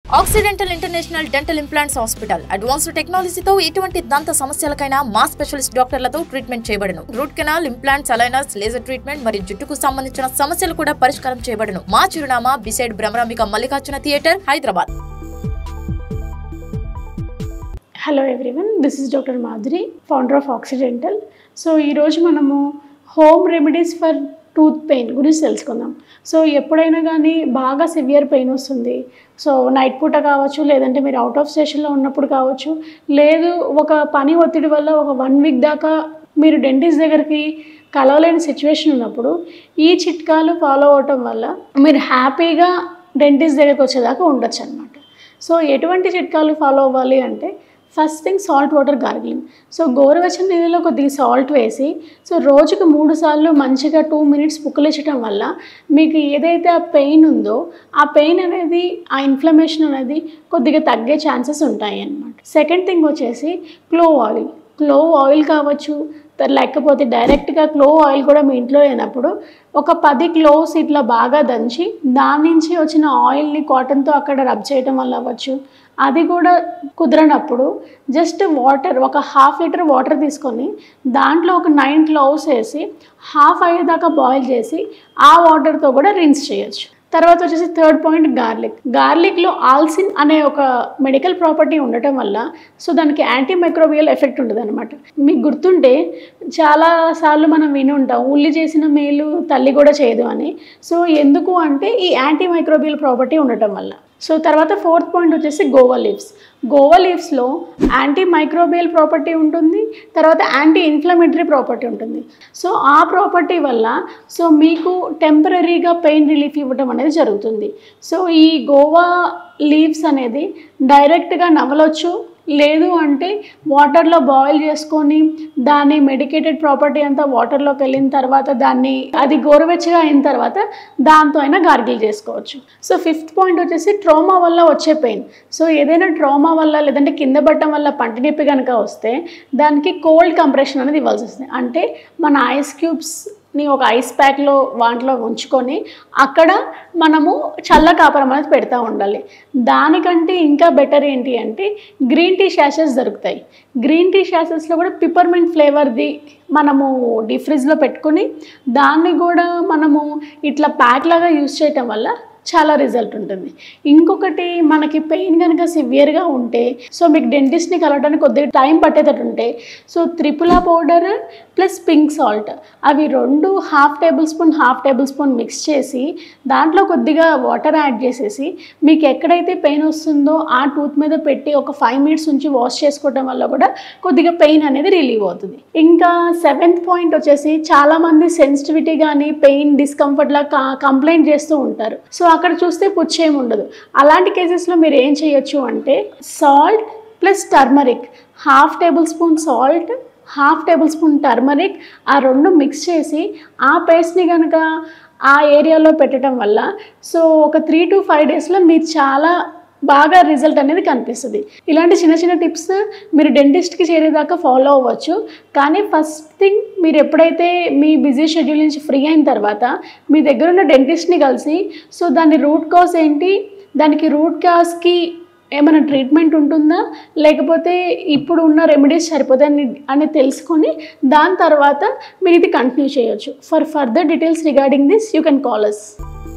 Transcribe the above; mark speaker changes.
Speaker 1: accidental international dental implants hospital advanced టెక్నాలజీతో ఎటువంటి దంత సమస్యలకైనా మా స్పెషలిస్ట్ డాక్టర్లతో ట్రీట్మెంట్ చేయబడును root canal implants aligners laser treatment మరియు జుట్టుకు సంబంధించిన సమస్యలు కూడా పరిష్కారం చేయబడును మా చిరునామా beside Bhramarambika Mallikarjuna theatre Hyderabad
Speaker 2: hello everyone this is doctor Madhuri founder of Occidental so ఈరోజు మనము home remedies for tooth pain గురించి తెలుసుకుందాం సో ఎప్పుడైనా కానీ బాగా సివియర్ పెయిన్ వస్తుంది సో నైట్ పూట కావచ్చు లేదంటే మీరు అవుట్ ఆఫ్ స్టేషన్లో ఉన్నప్పుడు కావచ్చు లేదు ఒక పని ఒత్తిడి వల్ల ఒక వన్ వీక్ దాకా మీరు డెంటిస్ట్ దగ్గరికి కలవలేని సిచ్యువేషన్ ఉన్నప్పుడు ఈ చిట్కాలు ఫాలో అవటం వల్ల మీరు హ్యాపీగా డెంటిస్ట్ దగ్గరికి వచ్చేదాకా ఉండొచ్చు అనమాట సో ఎటువంటి చిట్కాలు ఫాలో అవ్వాలి అంటే first thing salt water gargling so గోరువెచ్చని నీళ్ళలో కొద్దిగా సాల్ట్ వేసి సో రోజుకు మూడు సార్లు మంచిగా టూ మినిట్స్ పుక్కలించడం వల్ల మీకు ఏదైతే ఆ పెయిన్ ఉందో ఆ పెయిన్ అనేది ఆ ఇన్ఫ్లమేషన్ అనేది కొద్దిగా తగ్గే ఛాన్సెస్ ఉంటాయి అన్నమాట సెకండ్ థింగ్ వచ్చేసి క్లోవ్ ఆయిల్ క్లోవ్ ఆయిల్ కావచ్చు త- లేకపోతే డైరెక్ట్గా క్లోవ్ ఆయిల్ కూడా మీ ఇంట్లో లేనప్పుడు ఒక పది క్లోవ్స్ ఇట్లా బాగా దంచి దాని నుంచి వచ్చిన ఆయిల్ని కాటన్తో అక్కడ రబ్ చేయడం వల్ల అవ్వచ్చు అది కూడా కుదరనప్పుడు జస్ట్ వాటర్ ఒక హాఫ్ లీటర్ వాటర్ తీసుకొని దాంట్లో ఒక నైన్ క్లోవ్స్ వేసి హాఫ్ అయ్యేదాకా బాయిల్ చేసి ఆ వాటర్తో కూడా రిన్స్ చేయొచ్చు తర్వాత వచ్చేసి థర్డ్ పాయింట్ గార్లిక్ గార్లిక్లో ఆల్సిన్ అనే ఒక మెడికల్ ప్రాపర్టీ ఉండటం వల్ల సో దానికి యాంటీ మైక్రోబియల్ ఎఫెక్ట్ ఉంటుంది అనమాట మీకు గుర్తుంటే చాలా సార్లు మనం విని ఉంటాం ఉల్లి చేసిన మేలు తల్లి కూడా చేయదు అని సో ఎందుకు అంటే ఈ యాంటీ మైక్రోబియల్ ప్రాపర్టీ ఉండటం వల్ల సో తర్వాత ఫోర్త్ పాయింట్ వచ్చేసి గోవా లీవ్స్ గోవా లీవ్స్లో యాంటీ మైక్రోబియల్ ప్రాపర్టీ ఉంటుంది తర్వాత యాంటీ ఇన్ఫ్లమేటరీ ప్రాపర్టీ ఉంటుంది సో ఆ ప్రాపర్టీ వల్ల సో మీకు టెంపరీగా పెయిన్ రిలీఫ్ ఇవ్వడం అనేది జరుగుతుంది సో ఈ గోవా లీవ్స్ అనేది డైరెక్ట్గా నవలొచ్చు లేదు అంటే వాటర్లో బాయిల్ చేసుకొని దాని మెడికేటెడ్ ప్రాపర్టీ అంతా వాటర్లోకి వెళ్ళిన తర్వాత దాన్ని అది గోరువెచ్చగా అయిన తర్వాత దాంతో అయినా గార్గిల్ చేసుకోవచ్చు సో ఫిఫ్త్ పాయింట్ వచ్చేసి ట్రోమా వల్ల వచ్చే పెయిన్ సో ఏదైనా ట్రోమా వల్ల లేదంటే కింద పట్టడం వల్ల పంటి నొప్పి కనుక వస్తే దానికి కోల్డ్ కంప్రెషన్ అనేది ఇవ్వాల్సి వస్తుంది అంటే మన ఐస్ క్యూబ్స్ ని ఒక ఐస్ ప్యాక్లో వాటిలో ఉంచుకొని అక్కడ మనము చల్ల కాపరం అనేది పెడతా ఉండాలి దానికంటే ఇంకా బెటర్ ఏంటి అంటే గ్రీన్ టీ షాషెస్ దొరుకుతాయి గ్రీన్ టీ షాషెస్లో కూడా పిపర్మెంట్ ఫ్లేవర్ది మనము డీప్ ఫ్రిడ్జ్లో పెట్టుకొని దాన్ని కూడా మనము ఇట్లా ప్యాక్ లాగా యూస్ చేయటం వల్ల చాలా రిజల్ట్ ఉంటుంది ఇంకొకటి మనకి పెయిన్ కనుక సివియర్గా ఉంటే సో మీకు డెంటిస్ట్ని కలవడానికి కొద్దిగా టైం పట్టేటట్టు ఉంటే so triphala powder plus pink salt అవి రెండు half tablespoon half tablespoon mix చేసి దాంట్లో కొద్దిగా వాటర్ యాడ్ చేసేసి మీకు ఎక్కడైతే పెయిన్ వస్తుందో ఆ టూత్ మీద పెట్టి ఒక ఫైవ్ మినిట్స్ నుంచి వాష్ చేసుకోవడం వల్ల కూడా కొద్దిగా పెయిన్ అనేది రిలీవ్ అవుతుంది ఇంకా సెవెంత్ పాయింట్ వచ్చేసి చాలామంది సెన్సిటివిటీ కానీ పెయిన్ డిస్కంఫర్ట్ లా కంప్లైంట్ చేస్తూ ఉంటారు సో అక్కడ చూస్తే పుచ్చేం ఉండదు అలాంటి కేసెస్లో మీరు ఏం చేయొచ్చు అంటే salt plus turmeric half tablespoon salt half tablespoon turmeric ఆ రెండు మిక్స్ చేసి ఆ పేస్ట్ని కనుక ఆ ఏరియాలో పెట్టడం వల్ల సో ఒక త్రీ టు ఫైవ్ డేస్లో మీరు చాలా బాగా రిజల్ట్ అనేది కనిపిస్తుంది ఇలాంటి చిన్న చిన్న టిప్స్ మీరు డెంటిస్ట్కి చేరేదాకా ఫాలో అవ్వచ్చు కానీ ఫస్ట్ థింగ్ మీరు ఎప్పుడైతే మీ బిజీ షెడ్యూల్ నుంచి ఫ్రీ అయిన తర్వాత మీ దగ్గర ఉన్న డెంటిస్ట్ని కలిసి సో దాని రూట్ కాజ్ ఏంటి దానికి రూట్ కాజ్కి ఏమైనా ట్రీట్మెంట్ ఉంటుందా లేకపోతే ఇప్పుడు ఉన్న రెమెడీస్ సరిపోతాయని అని తెలుసుకొని దాని తర్వాత మీరు ఇది కంటిన్యూ చేయొచ్చు for further details regarding this you can call us